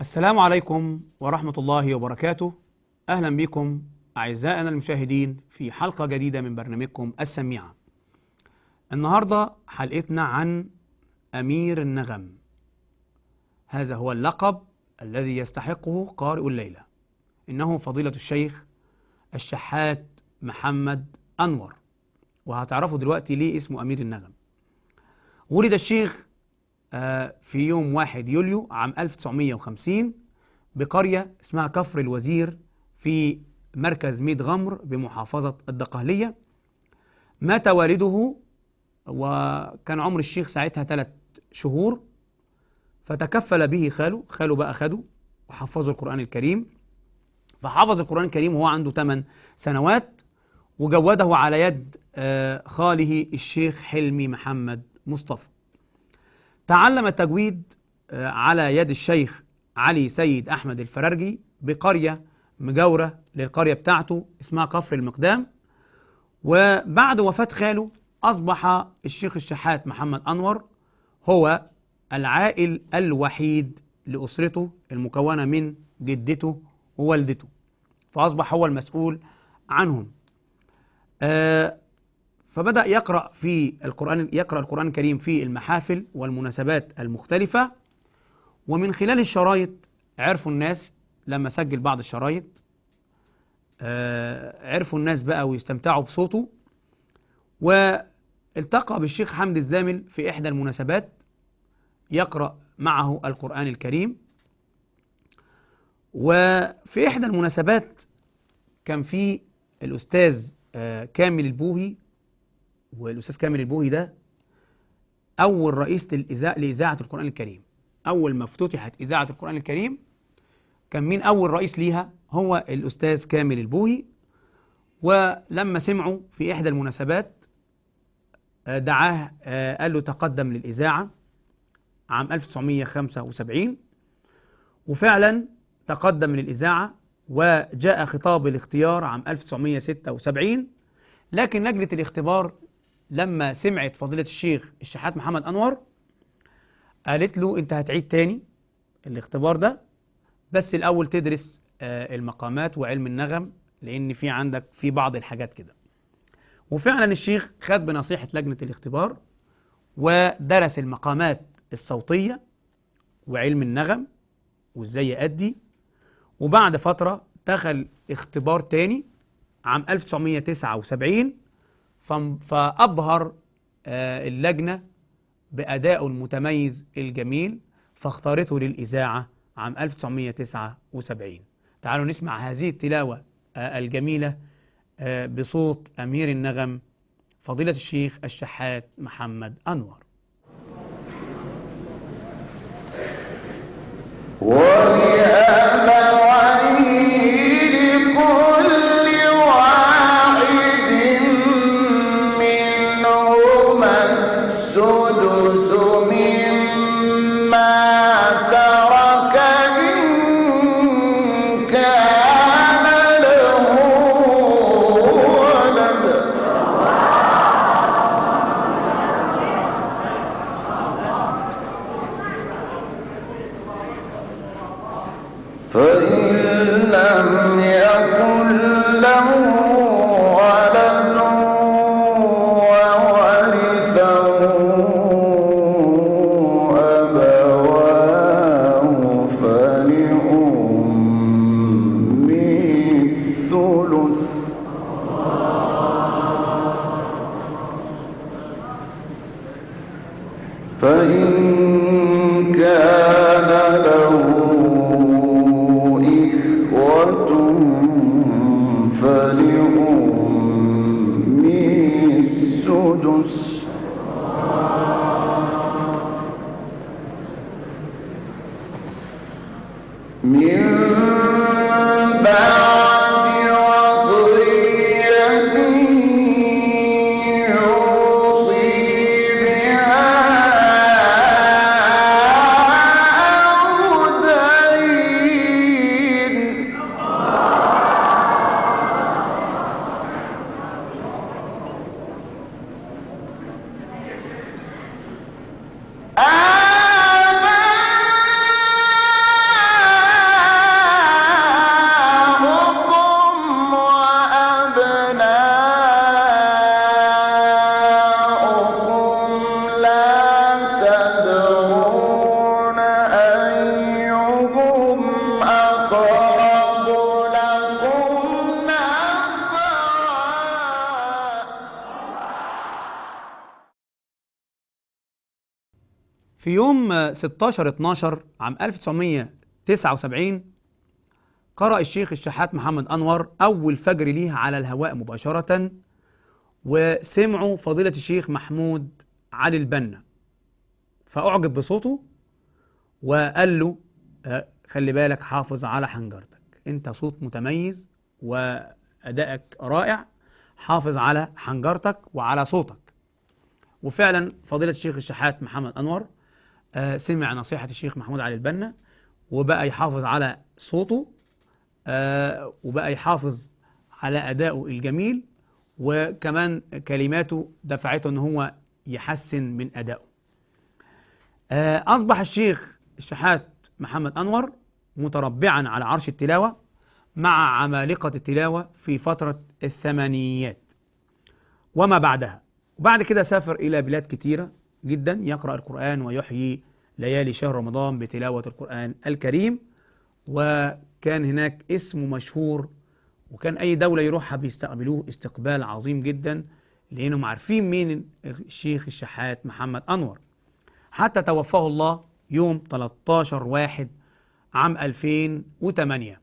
السلام عليكم ورحمة الله وبركاته أهلا بكم أعزائنا المشاهدين في حلقة جديدة من برنامجكم السميعة النهاردة حلقتنا عن أمير النغم هذا هو اللقب الذي يستحقه قارئ الليلة إنه فضيلة الشيخ الشحات محمد أنور وهتعرفوا دلوقتي ليه اسمه أمير النغم ولد الشيخ آه، في يوم 1 يوليو عام 1950 بقرية اسمها كفر الوزير في مركز ميت غمر بمحافظة الدقهلية مات والده وكان عمر الشيخ ساعتها ثلاث شهور فتكفل به خاله خاله بقى خده وحفظه القرآن الكريم فحفظ القرآن الكريم وهو عنده 8 سنوات وجوده على يد آه، خاله الشيخ حلمي محمد مصطفى تعلم التجويد آه، على يد الشيخ علي سيد أحمد الفرارجي بقرية مجاورة للقرية بتاعته اسمها كفر المقدام وبعد وفاة خاله أصبح الشيخ الشحات محمد أنور هو العائل الوحيد لأسرته المكونة من جدته ووالدته فأصبح هو المسؤول عنهم آه فبدأ يقرأ في القرآن يقرأ القرآن الكريم في المحافل والمناسبات المختلفة ومن خلال الشرايط عرفوا الناس لما سجل بعض الشرايط آه عرفوا الناس بقى ويستمتعوا بصوته والتقى بالشيخ حمد الزامل في إحدى المناسبات يقرأ معه القرآن الكريم وفي إحدى المناسبات كان في الأستاذ آه كامل البوهي والاستاذ كامل البوهي ده اول رئيس للإذاعة لاذاعه القران الكريم اول ما افتتحت اذاعه القران الكريم كان مين اول رئيس ليها هو الاستاذ كامل البوهي ولما سمعوا في احدى المناسبات آه، دعاه آه، قال له تقدم للاذاعه عام 1975 وفعلا تقدم للاذاعه وجاء خطاب الاختيار عام 1976 لكن لجنه الاختبار لما سمعت فضيلة الشيخ الشحات محمد أنور قالت له أنت هتعيد تاني الاختبار ده بس الأول تدرس آه، المقامات وعلم النغم لأن في عندك في بعض الحاجات كده وفعلا الشيخ خد بنصيحة لجنة الاختبار ودرس المقامات الصوتية وعلم النغم وازاي يأدي وبعد فترة دخل اختبار تاني عام 1979 فم- فأبهر آه، اللجنة بأدائه المتميز الجميل فاختارته للإذاعة عام 1979 تعالوا نسمع هذه التلاوة آه، الجميلة آه، بصوت أمير النغم فضيلة الشيخ الشحات محمد أنور ولأبويه لكل واحد منهما السدس مما ترك إن كان له ولد فإن لم يكن له ولد وورثه أبواه فلأمه الثلث فإن كان له إخوة فلأمه السدس من بعد وصية يوصي بها أو دين آباؤكم في يوم آه، 16 12 عام 1979 قرأ الشيخ الشحات محمد أنور أول فجر ليه على الهواء مباشرة وسمعوا فضيلة الشيخ محمود علي البنا فأعجب بصوته وقال له آه، خلي بالك حافظ على حنجرتك انت صوت متميز وأدائك رائع حافظ على حنجرتك وعلى صوتك وفعلا فضيلة الشيخ الشحات محمد أنور آه، سمع نصيحة الشيخ محمود علي البنا وبقى يحافظ على صوته آه، وبقى يحافظ على أدائه الجميل وكمان كلماته دفعته ان هو يحسن من ادائه. آه، اصبح الشيخ الشحات محمد انور متربعا على عرش التلاوه مع عمالقه التلاوه في فتره الثمانينيات وما بعدها. وبعد كده سافر الى بلاد كتيره جدا يقرا القران ويحيي ليالي شهر رمضان بتلاوه القران الكريم وكان هناك اسمه مشهور وكان اي دوله يروحها بيستقبلوه استقبال عظيم جدا لانهم عارفين مين الشيخ الشحات محمد انور حتى توفاه الله يوم 13 واحد عام 2008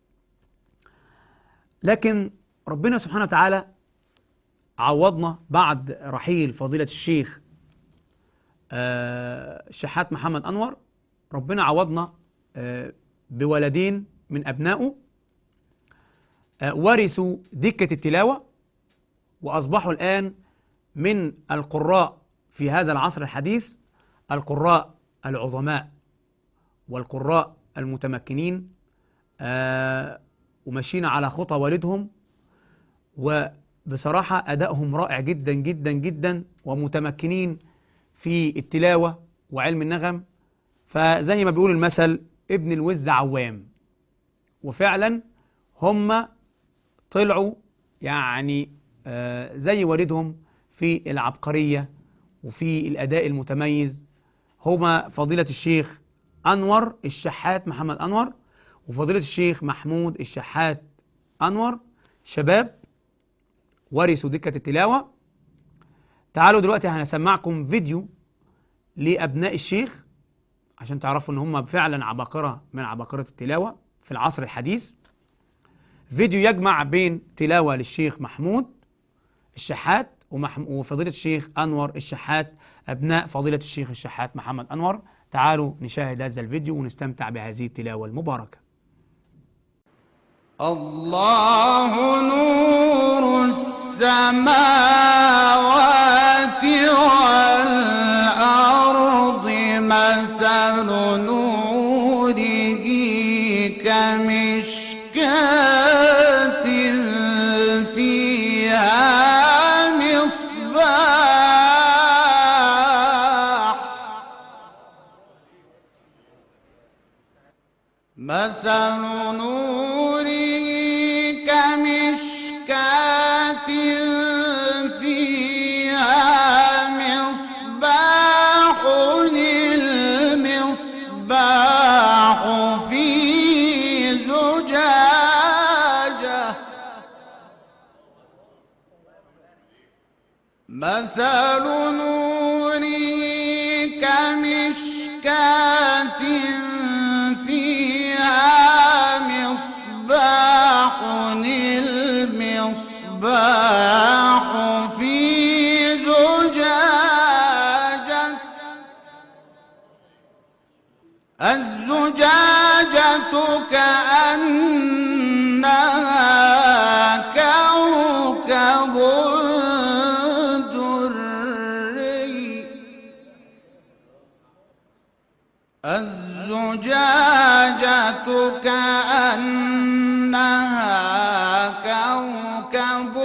لكن ربنا سبحانه وتعالى عوضنا بعد رحيل فضيلة الشيخ آه، الشحات محمد أنور ربنا عوضنا آه، بولدين من أبنائه آه، ورثوا دكة التلاوة وأصبحوا الآن من القراء في هذا العصر الحديث القراء العظماء والقراء المتمكنين آه، وماشيين على خطى والدهم وبصراحة أدائهم رائع جدا جدا جدا ومتمكنين في التلاوة وعلم النغم فزي ما بيقول المثل ابن الوز عوام وفعلا هم طلعوا يعني آه، زي والدهم في العبقرية وفي الأداء المتميز هما فضيلة الشيخ أنور الشحات محمد أنور وفضيلة الشيخ محمود الشحات أنور شباب ورثوا دكة التلاوة تعالوا دلوقتي هنسمعكم فيديو لأبناء الشيخ عشان تعرفوا إن هم فعلا عباقرة من عباقرة التلاوة في العصر الحديث فيديو يجمع بين تلاوة للشيخ محمود الشحات ومح- وفضيلة الشيخ أنور الشحات أبناء فضيلة الشيخ الشحات محمد أنور تعالوا نشاهد هذا الفيديو ونستمتع بهذه التلاوة المباركة الله نور السماوات والأرض مثل نوره كمشكاة فيها مصباح مثل نوره كمشكاة فيها مصباح المصباح في زجاجة مثل نوره كمشكاة فيها مصباح المصباح في زجاجة الزجاجة كأنها كوكب دري الزجاجة كأنها كوكب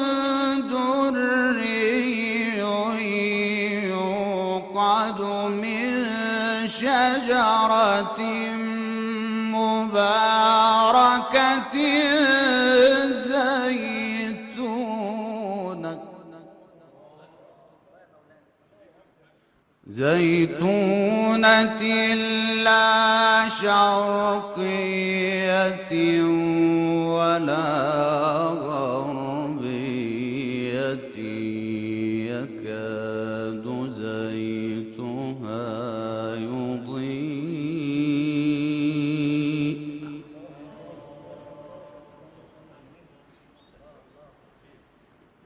دري يوقد من شجرة مباركة زيتونة زيتونة لا شرقية ولا غربية يكاد زيتها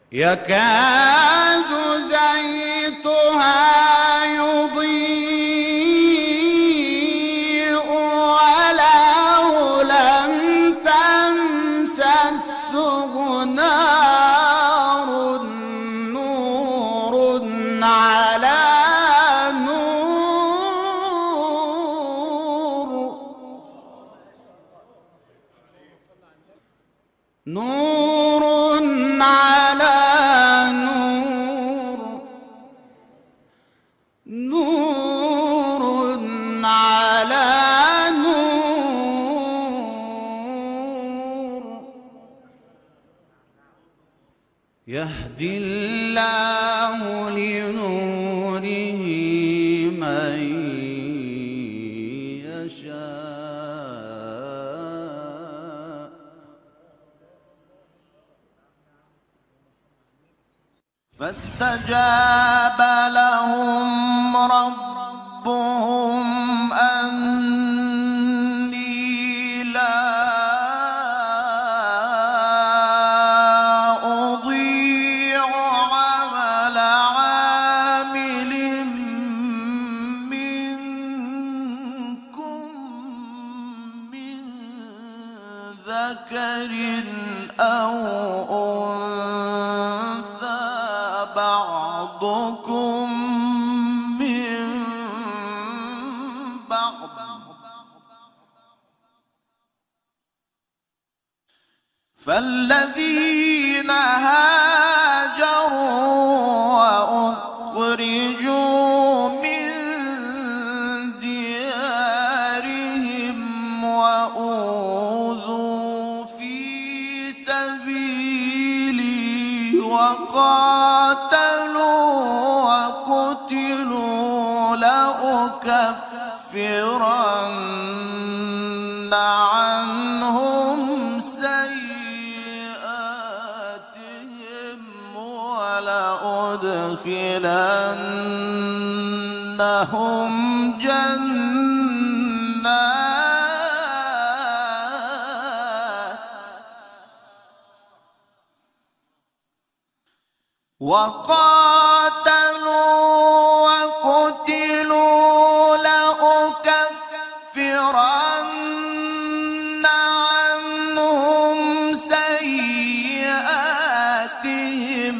يكاد زيتها يضيء ولو لم تمسسه نار نور على نور نور على نور نور على نور يهدي الله لنوره من يشاء فاستجاب لهم ربهم أني لا أضيع عمل عامل منكم من ذكر أو أنثى بعضكم من بعض فالذين هاجروا وأخرجوا من ديارهم وأوذوا في سبيلي وقاتلوا وقتلوا لأكفرن عنهم سيئاتهم ولأدخلنهم جنات وقاتلوا وقتلوا لأكفرن عنهم سيئاتهم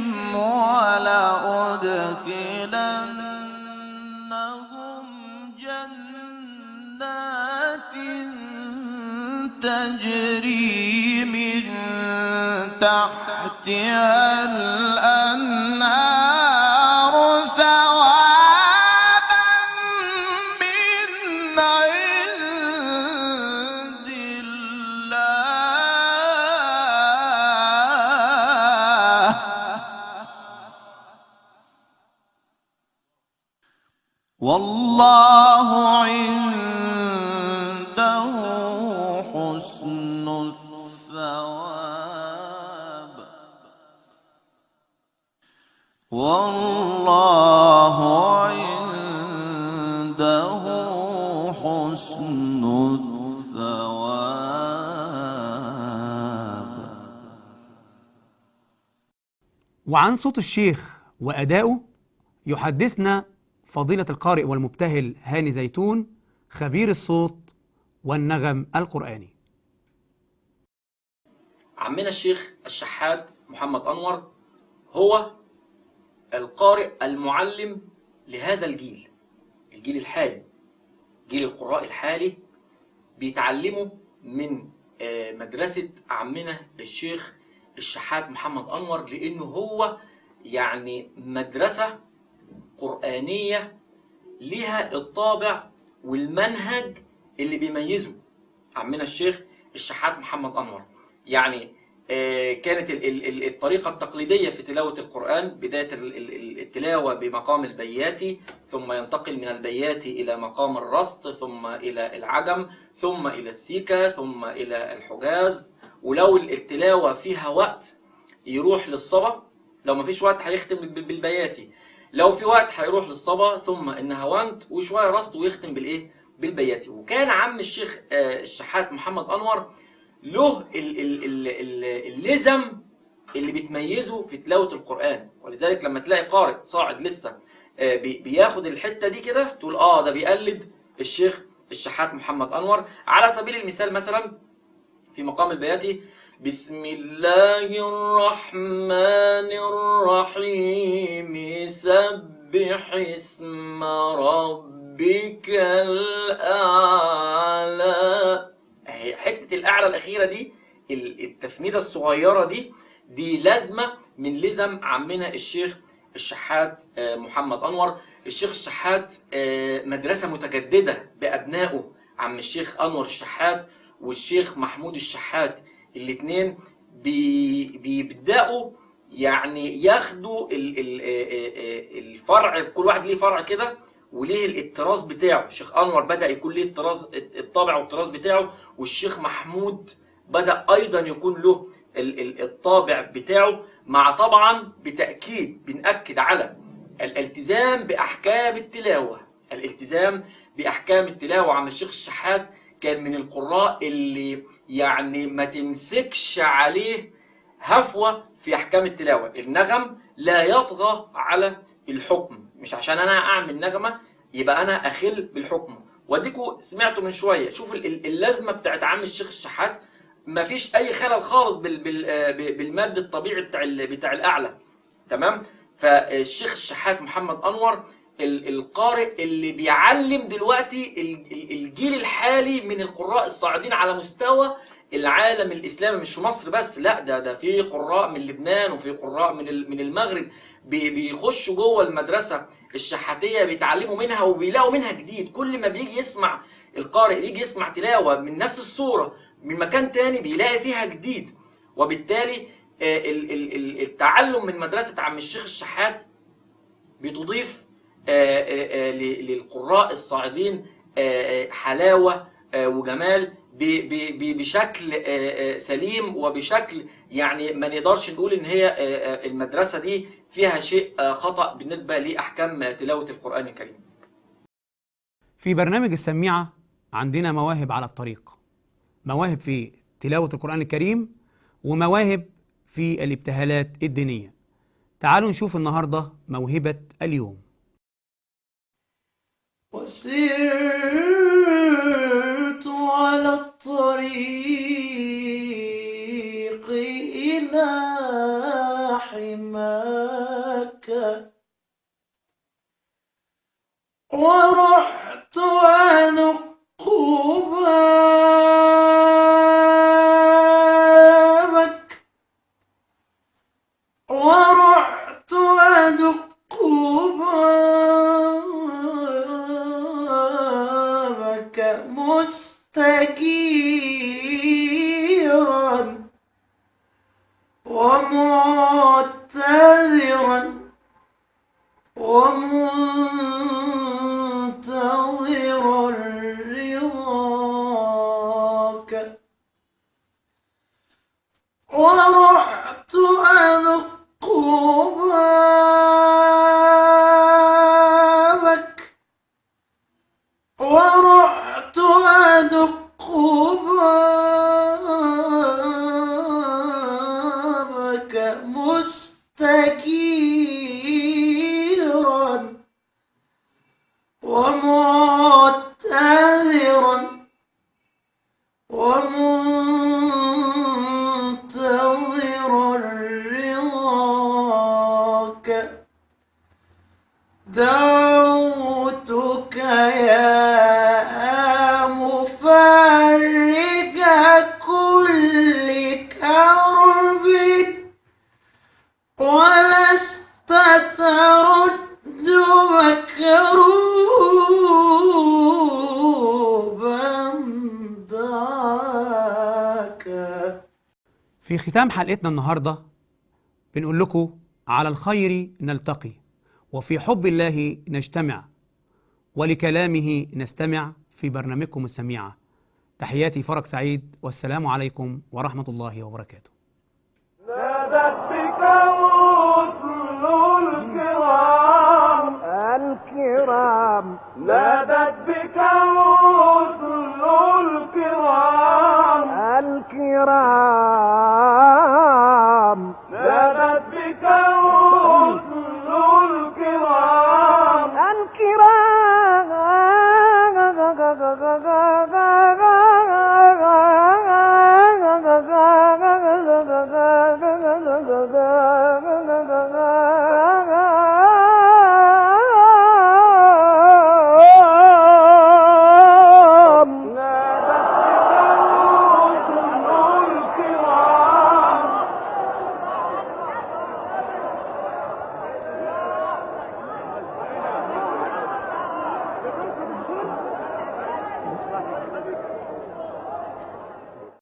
ولأدخلنهم جنات تجري من تحتها الأنهار ثوابا من عند الله والله عنده حسن الثواب والله عنده حسن الثواب وعن صوت الشيخ وأدائه يحدثنا فضيلة القارئ والمبتهل هاني زيتون خبير الصوت والنغم القرآني عمنا الشيخ الشحات محمد أنور هو القارئ المعلم لهذا الجيل الجيل الحالي جيل القراء الحالي بيتعلموا من آه، مدرسة عمنا الشيخ الشحات محمد أنور لأنه هو يعني مدرسة قرآنية لها الطابع والمنهج اللي بيميزه عمنا الشيخ الشحات محمد أنور يعني آه، كانت ال- ال- ال- الطريقة التقليدية في تلاوة القرآن بداية ال- ال- ال- التلاوة بمقام البياتي ثم ينتقل من البياتي إلى مقام الرصد ثم إلى العجم ثم إلى السيكة ثم إلى الحجاز ولو التلاوة فيها وقت يروح للصبا لو ما فيش وقت هيختم بال- بالبياتي لو في وقت هيروح للصبا ثم النهواند وشوية رصد ويختم بالإيه بالبياتي وكان عم الشيخ آه، الشحات محمد أنور له ال- ال- ال- ال- اللزم اللي بتميزه في تلاوة القرآن ولذلك لما تلاقي قارئ صاعد لسه آه، بي- بياخد الحتة دي كده تقول اه ده بيقلد الشيخ الشحات محمد أنور على سبيل المثال مثلا في مقام البياتي بسم الله الرحمن الرحيم سبح اسم ربك الأعلى أهي حتة الأعلى الأخيرة دي ال- التفنيدة الصغيرة دي دي لازمة من لزم عمنا الشيخ الشحات آه، محمد أنور الشيخ الشحات آه، مدرسة متجددة بأبنائه عم الشيخ أنور الشحات والشيخ محمود الشحات الاثنين بي بيبدأوا يعني ياخدوا ال- ال- آه، آه، آه، الفرع كل واحد ليه فرع كده وليه الطراز بتاعه الشيخ انور بدا يكون ليه الطراز الطابع والطراز بتاعه والشيخ محمود بدا ايضا يكون له ال- ال- الطابع بتاعه مع طبعا بتاكيد بناكد على الالتزام باحكام التلاوه الالتزام باحكام التلاوه عم الشيخ الشحات كان من القراء اللي يعني ما تمسكش عليه هفوه في احكام التلاوه النغم لا يطغى على الحكم مش عشان انا اعمل نغمه يبقى انا اخل بالحكم واديكوا سمعتوا من شويه شوف ال- ال- اللازمه بتاعت عم الشيخ الشحات ما فيش اي خلل خالص بال بال آه، ب- بالمد الطبيعي بتاع ال- بتاع الاعلى تمام فالشيخ الشحات محمد انور ال- القارئ اللي بيعلم دلوقتي ال- ال- الجيل الحالي من القراء الصاعدين على مستوى العالم الاسلامي مش في مصر بس لا ده ده في قراء من لبنان وفي قراء من ال- من المغرب بي- بيخشوا جوه المدرسه الشحاتيه بيتعلموا منها وبيلاقوا منها جديد كل ما بيجي يسمع القارئ بيجي يسمع تلاوه من نفس الصوره من مكان تاني بيلاقي فيها جديد وبالتالي آه، ال- ال- ال- التعلم من مدرسه عم الشيخ الشحات بتضيف آه، آه، آه، ل- للقراء الصاعدين آه، آه، حلاوة آه، وجمال ب- ب- ب- بشكل آه، آه، سليم وبشكل يعني ما نقدرش نقول ان هي آه، آه، المدرسة دي فيها شيء آه، خطأ بالنسبة لأحكام آه، تلاوة القرآن الكريم في برنامج السميعة عندنا مواهب على الطريق مواهب في تلاوة القرآن الكريم ومواهب في الابتهالات الدينية تعالوا نشوف النهاردة موهبة اليوم وسرت على الطريق إلى حماك ورحت أدق بابك ورحت أدق بابك مستكيرا ومعتذرا ومنتظرا رضاك ورحت أدق بابك ورحت أدق بابك مستكيرا ومعتذرا ومنتظرا رضاك دعوتك يا مفرج كل كرب ولست ترد مكروبا دعاك في ختام حلقتنا النهاردة بنقول لكم على الخير نلتقي وفي حب الله نجتمع ولكلامه نستمع في برنامجكم السميعة تحياتي فرج سعيد والسلام عليكم ورحمة الله وبركاته نادت بك رسل الكرام الكرام نادت بك رسل الكرام الكرام عليك